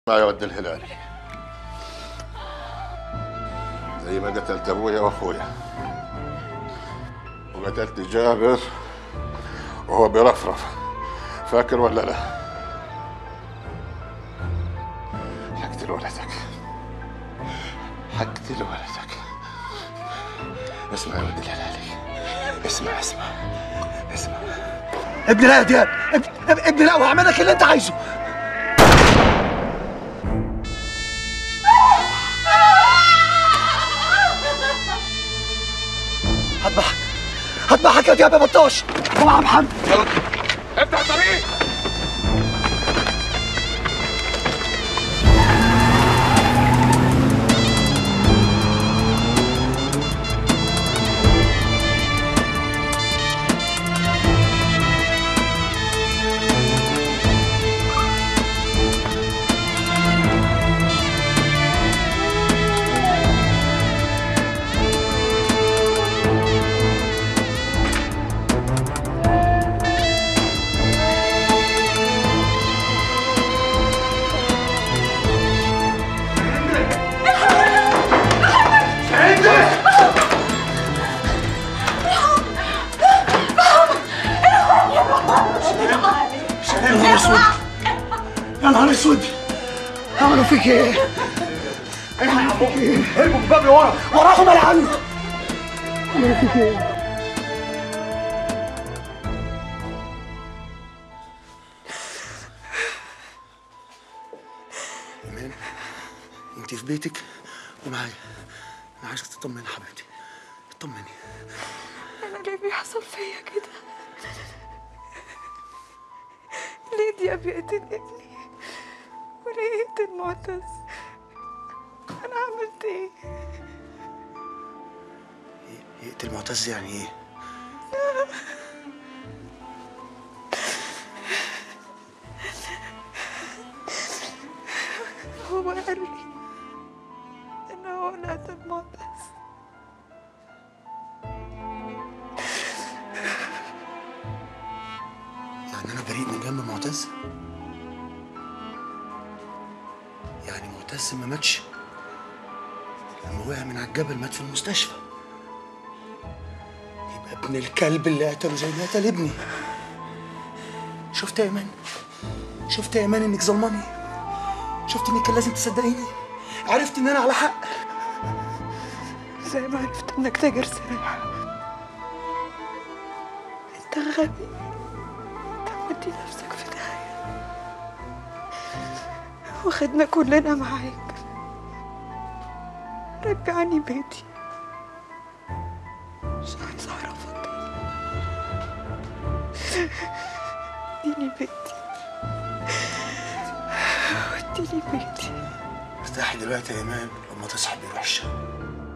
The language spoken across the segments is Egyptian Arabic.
يا ود الهلالي زي ما قتلت ابويا واخويا وقتلت جابر وهو بيرفرف فاكر ولا لا؟ حقتل ولدك حقتل ولدك اسمع يا ود الهلالي اسمع اسمع اسمع ابني لا يا دياب ابني, ابني لا وهعمل لك اللي انت عايزه هذبحك هذبحك يا دياب يا بطاش طلع يا محمد افتح الطريق يا نهار اسود يا نهار اسود عملوا فيك ايه؟ عملوا فيك ايه؟ ارموا الباب لورا وراهم يا عم عملوا فيك ايه؟ ايمان انت في بيتك ومعايا انا عايزك تطمني يا حبيبتي اطمني انا ليه بيحصل فيا كده ليه دياب يقتل ابني وليه يقتل معتز انا عملت ايه يقتل معتز يعني ايه؟ هو قال لي ان هو اللي قتل معتز يعني انا بريء من جنب معتز؟ يعني معتز ما ماتش لما وقع من على الجبل مات في المستشفى يبقى ابن الكلب اللي قتله زي اللي قتل ابني شفت يا ايمان شفت يا ايمان انك ظلماني شفت انك كان لازم تصدقيني عرفت ان انا على حق زي ما عرفت انك تاجر سلاح انت غبي انت مودي نفسك في داهية واخدنا كلنا معاك رجعني بيتي مش عايز اعرفك اديني بيتي اديني بيتي ارتاحي دلوقتي يا ايمان لما تصحى بيروح الشغل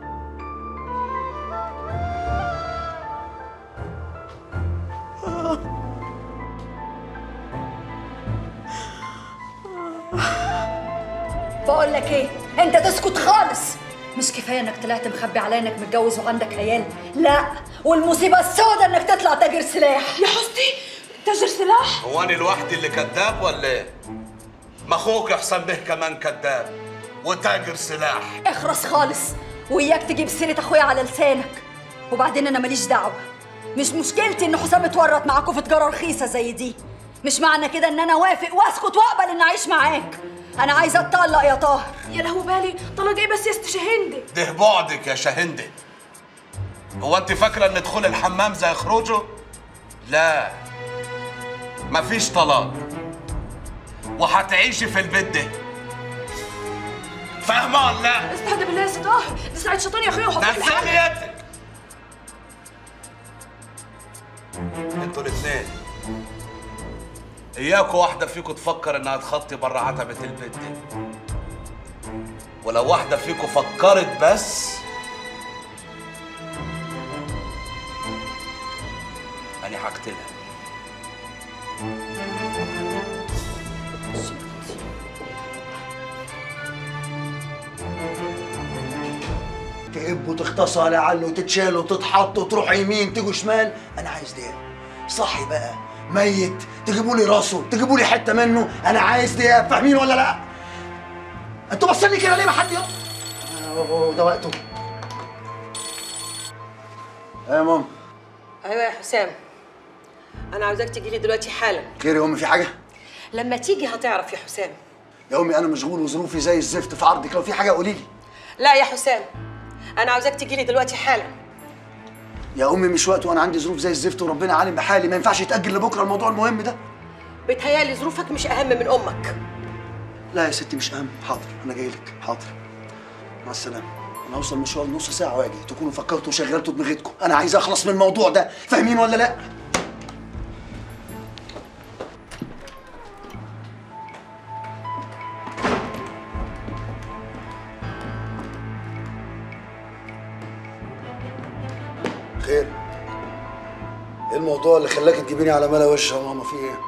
بقول لك ايه انت تسكت خالص مش كفايه انك طلعت مخبي عليا انك متجوز وعندك عيال لا والمصيبه السوداء انك تطلع تاجر سلاح يا حسني تاجر سلاح هو انا لوحدي اللي كذاب ولا ايه؟ ما اخوك حسام به كمان كذاب وتاجر سلاح اخرس خالص وياك تجيب سيره اخويا على لسانك وبعدين انا ماليش دعوه مش مشكلتي ان حسام اتورط معاكوا في تجاره رخيصه زي دي مش معنى كده ان انا وافق واسكت واقبل ان اعيش معاك انا عايزه اتطلق يا طاهر يا لهو بالي طلق ايه بس يا ست شهندي ده بعدك يا شهندة هو انت فاكرة ان دخول الحمام زي خروجه؟ لا مفيش طلاق وهتعيشي في البيت ده فاهمة ولا لا؟ استهدى بالله يا ست طاهر دي ساعة شيطان يا اخويا وحطيت نزلي يدك انتوا الاثنين اياكوا واحدة فيكوا تفكر انها تخطي بره عتبة البيت دي ولو واحدة فيكوا فكرت بس أنا هقتلها تهب وتغتصى لعل وتتشال وتتحط وتروح يمين تيجوا شمال انا عايز دياب صحي بقى ميت تجيبوا لي راسه تجيبوا لي حته منه انا عايز دياب فاهمين ولا لا انتوا باصين لي كده ليه ما حد يقف آه، ده وقته ايه يا ماما ايوه يا حسام انا عاوزاك تيجي لي دلوقتي حالا خير يا امي في حاجه لما تيجي هتعرف يا حسام يا امي انا مشغول وظروفي زي الزفت في عرضك لو في حاجه قولي لي لا يا حسام انا عاوزاك تيجي لي دلوقتي حالا يا امي مش وقت وانا عندي ظروف زي الزفت وربنا عالم بحالي ما ينفعش يتاجل لبكره الموضوع المهم ده بيتهيألي ظروفك مش اهم من امك لا يا ستي مش اهم حاضر انا جاي لك حاضر مع السلامه انا هوصل مشوار نص ساعه واجي تكونوا فكرتوا وشغلتوا دماغتكم انا عايز اخلص من الموضوع ده فاهمين ولا لا خير ايه الموضوع اللي خلاك تجيبيني على ملا وش يا ماما في ايه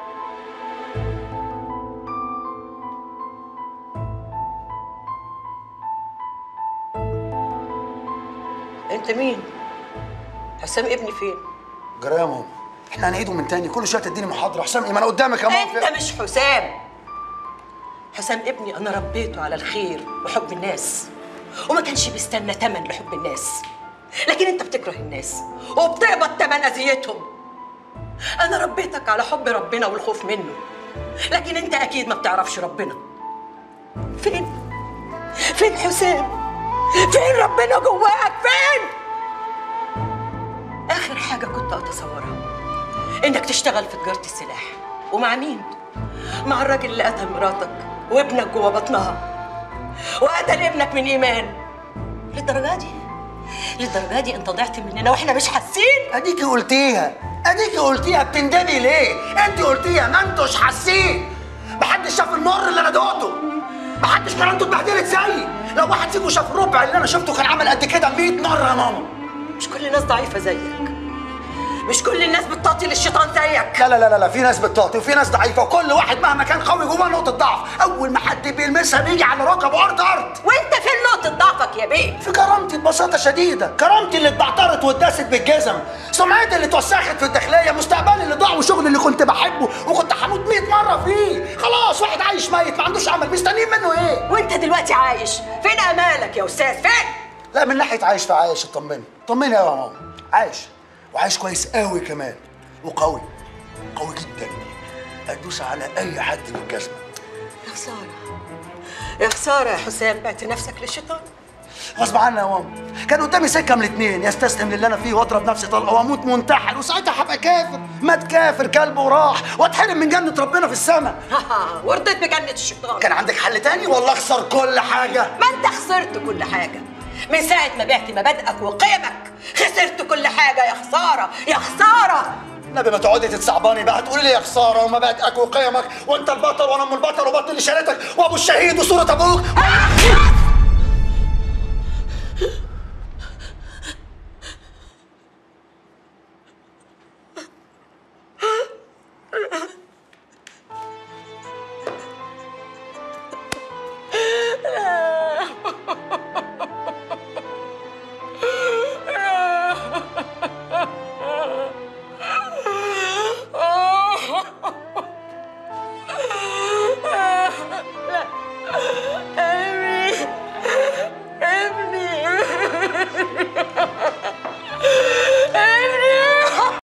انت مين حسام ابني فين جرى يا ماما احنا هنعيده من تاني كل شويه تديني محاضره حسام ايه ما انا قدامك يا ماما انت مش حسام حسام ابني انا ربيته على الخير وحب الناس وما كانش بيستنى تمن لحب الناس لكن انت بتكره الناس وبتقبض تمن اذيتهم انا ربيتك على حب ربنا والخوف منه لكن انت اكيد ما بتعرفش ربنا فين فين حسام فين ربنا جواك فين اخر حاجه كنت اتصورها انك تشتغل في تجاره السلاح ومع مين مع الراجل اللي قتل مراتك وابنك جوه بطنها وقتل ابنك من ايمان للدرجه دي للدرجه دي انت ضعت مننا واحنا مش حاسين اديكي قلتيها اديكي قلتيها بتندمي ليه انت قلتيها ما انتوش حاسين محدش شاف المر اللي انا دقته محدش كان عنده اتبهدلت زيي لو واحد فيكم شاف الربع اللي انا شفته كان عمل قد كده 100 مره يا ماما مش كل الناس ضعيفه زيك مش كل الناس بتطاطي للشيطان زيك لا لا لا لا, لا في ناس بتطاطي وفي ناس ضعيفه وكل واحد مهما كان قوي جواه نقطه ضعف اول ما حد بيلمسها بيجي على ركبه ارض ارض وانت فين نقطه ضعفك يا بيه في كرامتي ببساطة شديدة كرامتي اللي اتبعترت واتداست بالجزم سمعتي اللي اتوسخت في الداخلية مستقبلي اللي ضاع وشغلي اللي كنت بحبه وكنت هموت 100 مرة فيه خلاص واحد عايش ميت ما عندوش عمل مستنيين منه ايه وانت دلوقتي عايش فين امالك يا استاذ فين لا من ناحية عايش فعايش اطمني طمني يا ماما عايش وعايش كويس قوي كمان وقوي قوي جدا ادوس على اي حد بالجزمة يا خساره يا خساره يا حسام بعت نفسك للشيطان غصب عني يا ماما كان قدامي سكه من الاثنين يستسلم للي انا فيه واضرب نفسي طلقه واموت منتحر وساعتها هبقى كافر مات كافر كلب وراح واتحرم من جنه ربنا في السماء ورضيت بجنة الشيطان كان عندك حل تاني ولا اخسر كل حاجه ما انت خسرت كل حاجة من ساعة ما بعت مبادئك وقيمك خسرت كل حاجة يا خسارة يا خسارة نبي ما تقعدي تتصعباني بقى تقولي لي يا خساره ومبادئك وقيمك وانت البطل وانا ام البطل وبطل اللي شالتك وابو الشهيد وصوره ابوك آه!